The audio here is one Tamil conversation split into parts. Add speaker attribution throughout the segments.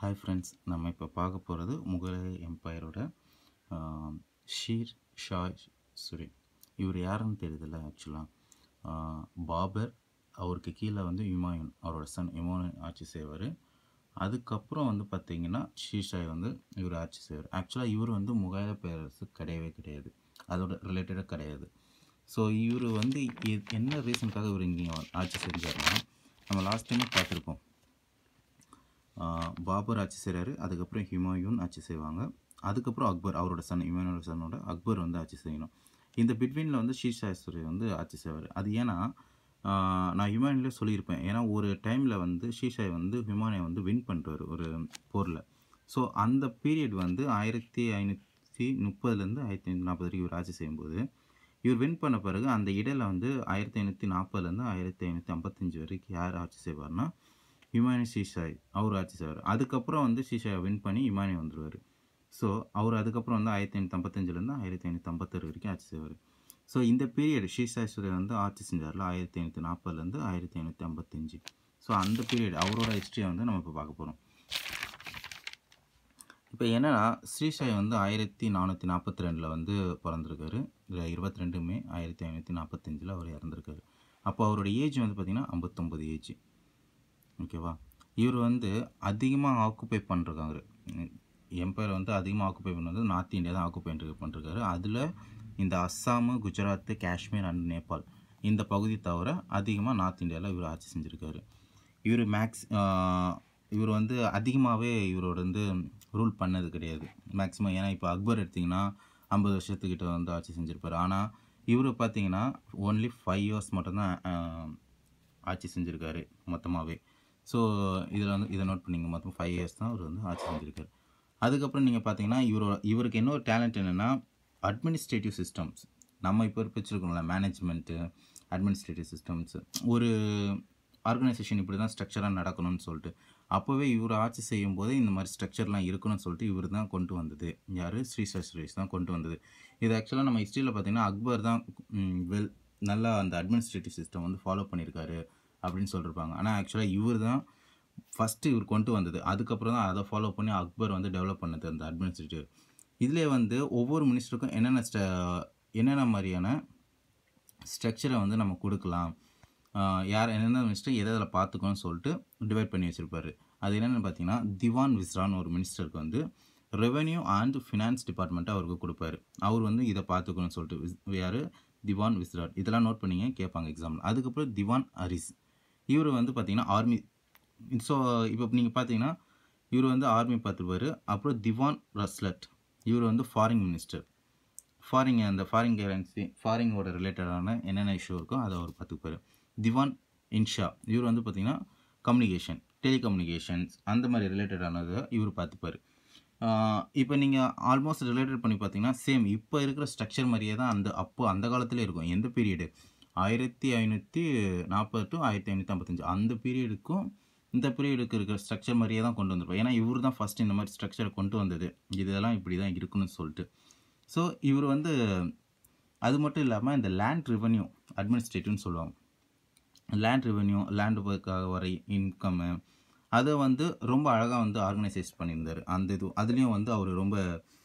Speaker 1: ஹாய் ஃப்ரெண்ட்ஸ் நம்ம இப்போ பார்க்க போகிறது முகலாய எம்பையரோட ஷீர் ஷா சுரி இவர் யாருன்னு தெரியுதுல்ல ஆக்சுவலாக பாபர் அவருக்கு கீழே வந்து இமாயுன் அவரோட சன் இமாயுன் ஆட்சி செய்வார் அதுக்கப்புறம் வந்து பார்த்தீங்கன்னா ஷீஷாய் வந்து இவர் ஆட்சி செய்வார் ஆக்சுவலாக இவர் வந்து முகலாய பேரரசு கிடையவே கிடையாது அதோட ரிலேட்டடாக கிடையாது ஸோ இவர் வந்து எ- என்ன ரீசனுக்காக இவர் இங்கே ஆட்சி செஞ்சாருன்னா நம்ம லாஸ்ட் டைமே பார்த்துருக்கோம் ஆஹ் பாபர் ஆட்சி செய்கிறாரு அதுக்கப்புறம் ஹுமாயூன் ஆட்சி செய்வாங்க அதுக்கப்புறம் அக்பர் அவரோட சன் ஹுமாயூனோட சன்னோட அக்பர் வந்து ஆட்சி செய்யணும் இந்த பிட்வீனில் வந்து ஷீஷாஸ்வரி வந்து ஆட்சி செய்வார் அது ஏன்னா ஆஹ் நான் ஹுமாயூன்லேயே சொல்லியிருப்பேன் ஏன்னா ஒரு டைமில் வந்து ஷீஷாய் வந்து ஹுமானியை வந்து வின் பண்ணுறாரு ஒரு போரில் ஸோ அந்த பீரியட் வந்து ஆயிரத்தி ஐநூற்றி முப்பதுலேருந்து ஆயிரத்தி ஐநூற்றி நாற்பது வரைக்கும் இவர் ஆட்சி செய்யும்போது இவர் வின் பண்ண பிறகு அந்த இடையில வந்து ஆயிரத்தி ஐநூற்றி நாற்பதுலேருந்து ஆயிரத்தி ஐநூற்றி ஐம்பத்தஞ்சு வரைக்கும் யார் ஆட்சி செய்வார்னா இமானி ஷீஷாய் அவர் ஆட்சி செய்வார் அதுக்கப்புறம் வந்து ஷீஷாயை வின் பண்ணி இமானி வந்துடுவார் ஸோ அவர் அதுக்கப்புறம் வந்து ஆயிரத்தி ஐநூற்றி ஐம்பத்தஞ்சிலேருந்து ஆயிரத்தி ஐநூற்றி ஐம்பத்தாறு வரைக்கும் ஆட்சி செய்வார் ஸோ இந்த பீரியட் ஷீஷாஸ்வரி வந்து ஆட்சி செஞ்சார்ல ஆயிரத்தி ஐநூற்றி நாற்பதுலேருந்து ஆயிரத்தி ஐநூற்றி ஐம்பத்தஞ்சு ஸோ அந்த பீரியட் அவரோட ஹிஸ்ட்ரியை வந்து நம்ம இப்போ பார்க்க போகிறோம் இப்போ என்னன்னா ஸ்ரீசாய் வந்து ஆயிரத்தி நானூற்றி நாற்பத்தி ரெண்டில் வந்து பிறந்திருக்காரு இதில் இருபத்தி ரெண்டு மே ஆயிரத்தி ஐநூற்றி நாற்பத்தஞ்சில் அவர் இறந்துருக்காரு அப்போ அவரோட ஏஜ் வந்து பார்த்திங்கன்னா ஐம்பத்தொம்பது ஏஜ் ஓகேவா இவர் வந்து அதிகமாக ஆக்குப்பை பண்ணிருக்காங்க எம்பையர் வந்து அதிகமாக ஆக்குப்பை பண்ணது நார்த் இந்தியா தான் ஆக்குப்பை பண்ணிருக்காரு அதில் இந்த அஸ்ஸாமு குஜராத் காஷ்மீர் அண்ட் நேபாள் இந்த பகுதி தவிர அதிகமாக நார்த் இந்தியாவில் இவர் ஆட்சி செஞ்சுருக்காரு இவர் மேக்ஸ் இவர் வந்து அதிகமாகவே இவரோட வந்து ரூல் பண்ணது கிடையாது மேக்ஸிமம் ஏன்னா இப்போ அக்பர் எடுத்திங்கன்னா ஐம்பது வருஷத்துக்கிட்ட வந்து ஆட்சி செஞ்சுருப்பார் ஆனால் இவர் பார்த்தீங்கன்னா ஒன்லி ஃபைவ் இயர்ஸ் மட்டும்தான் ஆஹ், ஆட்சி செஞ்சுருக்காரு மொத்தமாகவே ஸோ இதில் வந்து இதை நோட் பண்ணிங்க மொத்தம் ஃபைவ் இயர்ஸ் தான் அவர் வந்து ஆட்சி செஞ்சுருக்காரு அதுக்கப்புறம் நீங்கள் பார்த்தீங்கன்னா இவரோட இவருக்கு இன்னொரு டேலண்ட் என்னென்னா அட்மினிஸ்ட்ரேட்டிவ் சிஸ்டம்ஸ் நம்ம இப்போ வச்சுருக்கோம்ல மேனேஜ்மெண்ட்டு அட்மினிஸ்ட்ரேட்டிவ் சிஸ்டம்ஸ் ஒரு ஆர்கனைசேஷன் இப்படி தான் ஸ்ட்ரக்சராக நடக்கணும்னு சொல்லிட்டு அப்போவே இவர் ஆட்சி செய்யும் போதே இந்த மாதிரி ஸ்ட்ரக்சர்லாம் இருக்கணும்னு சொல்லிட்டு இவர் தான் கொண்டு வந்தது யார் ஸ்ரீ சுரேஷ் தான் கொண்டு வந்தது இது ஆக்சுவலாக நம்ம ஹிஸ்ட்ரியில் பார்த்தீங்கன்னா அக்பர் தான் வெல் நல்லா அந்த அட்மினிஸ்ட்ரேட்டிவ் சிஸ்டம் வந்து ஃபாலோ பண்ணியிருக்காரு அப்படின்னு சொல்லியிருப்பாங்க ஆனால் ஆக்சுவலாக இவர் தான் ஃபஸ்ட்டு இவர் கொண்டு வந்தது அதுக்கப்புறம் தான் அதை ஃபாலோ பண்ணி அக்பர் வந்து டெவலப் பண்ணது அந்த அட்மினிஸ்ட்ரேட்டிவ் இதிலே வந்து ஒவ்வொரு மினிஸ்டருக்கும் என்னென்ன ஸ்ட என்னென்ன மாதிரியான ஸ்ட்ரக்சரை வந்து நம்ம கொடுக்கலாம் ஆஹ் யார் என்னென்ன மினிஸ்டர் எதை எதில் பார்த்துக்கணும்னு சொல்லிட்டு டிவைட் பண்ணி வச்சுருப்பாரு அது என்னென்னு பார்த்தீங்கன்னா திவான் விஸ்ரான்னு ஒரு மினிஸ்டருக்கு வந்து ரெவென்யூ அண்ட் ஃபினான்ஸ் டிபார்ட்மெண்ட்டை அவருக்கு கொடுப்பாரு அவர் வந்து இதை பார்த்துக்கணும்னு சொல்லிட்டு விஸ்- யார் திவான் விஸ்ராட் இதெல்லாம் நோட் பண்ணிங்க கேட்பாங்க எக்ஸாம்பிள் அதுக்கப்புறம் திவான் அரிஸ் இவர் வந்து பார்த்தீங்கன்னா ஆர்மி ஸோ இப்போ நீங்கள் பார்த்தீங்கன்னா இவர் வந்து ஆர்மி பார்த்துருப்பாரு அப்புறம் திவான் ரஸ்லட் இவர் வந்து ஃபாரின் மினிஸ்டர் ஃபாரின் அந்த ஃபாரின் கரன்சி ஃபாரினோட ரிலேட்டடான என்னென்ன இஷ்யூ இருக்கோ அதை அவர் பார்த்துப்பாரு திவான் இன்ஷா இவர் வந்து பார்த்தீங்கன்னா கம்யூனிகேஷன் டெலிகம்யூனிகேஷன்ஸ் அந்த மாதிரி ரிலேட்டடானதை இவர் பார்த்துப்பாரு இப்போ நீங்கள் ஆல்மோஸ்ட் ரிலேட்டட் பண்ணி பார்த்தீங்கன்னா சேம் இப்போ இருக்கிற ஸ்ட்ரக்சர் மாதிரியே தான் அந்த அப்போ அந்த காலத்துல இருக்கும் எந்த பீரியடு ஆயிரத்தி ஐநூற்றி நாற்பது டு ஆயிரத்தி ஐநூற்றி ஐம்பத்தஞ்சு அந்த பீரியடுக்கும் இந்த பீரியடுக்கு இருக்கிற ஸ்ட்ரக்சர் மாதிரியே தான் கொண்டு வந்திருப்போம் ஏன்னா இவர் தான் ஃபஸ்ட் இந்த மாதிரி ஸ்ட்ரக்சரை கொண்டு வந்தது இதெல்லாம் இப்படி தான் இருக்கணும்னு சொல்லிட்டு ஸோ இவர் வந்து அது மட்டும் இல்லாமல் இந்த லேண்ட் ரெவென்யூ அட்மினிஸ்ட்ரேட்டிவ்னு சொல்லுவாங்க லேண்ட் ரெவென்யூ லேண்டுக்காக வர இன்கம்மு அதை வந்து ரொம்ப அழகாக வந்து ஆர்கனைசைஸ் பண்ணியிருந்தார் அந்த இது அதுலேயும் வந்து அவர் ரொம்ப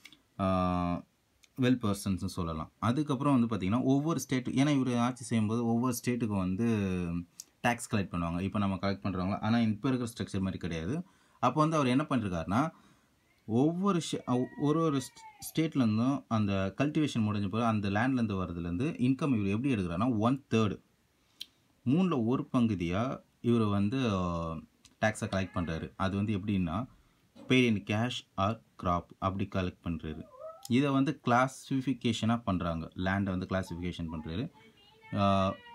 Speaker 1: வெல் பர்சன்ஸ்னு சொல்லலாம் அதுக்கப்புறம் வந்து பார்த்திங்கன்னா ஒவ்வொரு ஸ்டேட் ஏன்னா இவர் ஆட்சி செய்யும்போது ஒவ்வொரு ஸ்டேட்டுக்கும் வந்து டேக்ஸ் கலெக்ட் பண்ணுவாங்க இப்போ நம்ம கலெக்ட் பண்ணுறவங்க ஆனால் இப்போ இருக்கிற ஸ்ட்ரக்சர் மாதிரி கிடையாது அப்போ வந்து அவர் என்ன பண்ணிருக்காருன்னா ஒவ்வொரு ஷே- ஒ- ஒரு ஒரு ஸ்டேட்லேருந்தும் அந்த கல்டிவேஷன் முடிஞ்ச பிறகு அந்த லேண்ட்லேருந்து வரதுலேருந்து இன்கம் இவர் எப்படி எடுக்கிறாருன்னா ஒன் தேர்டு மூணில் ஒரு பகுதியாக இவர் வந்து டேக்ஸை கலெக்ட் பண்ணுறாரு அது வந்து எப்படின்னா paid in cash or crop அப்படி கலெக்ட் பண்ணுறாரு இதை வந்து கிளாஸிஃபிகேஷனாக பண்ணுறாங்க லேண்டை வந்து கிளாஸிஃபிகேஷன் பண்ணுறாரு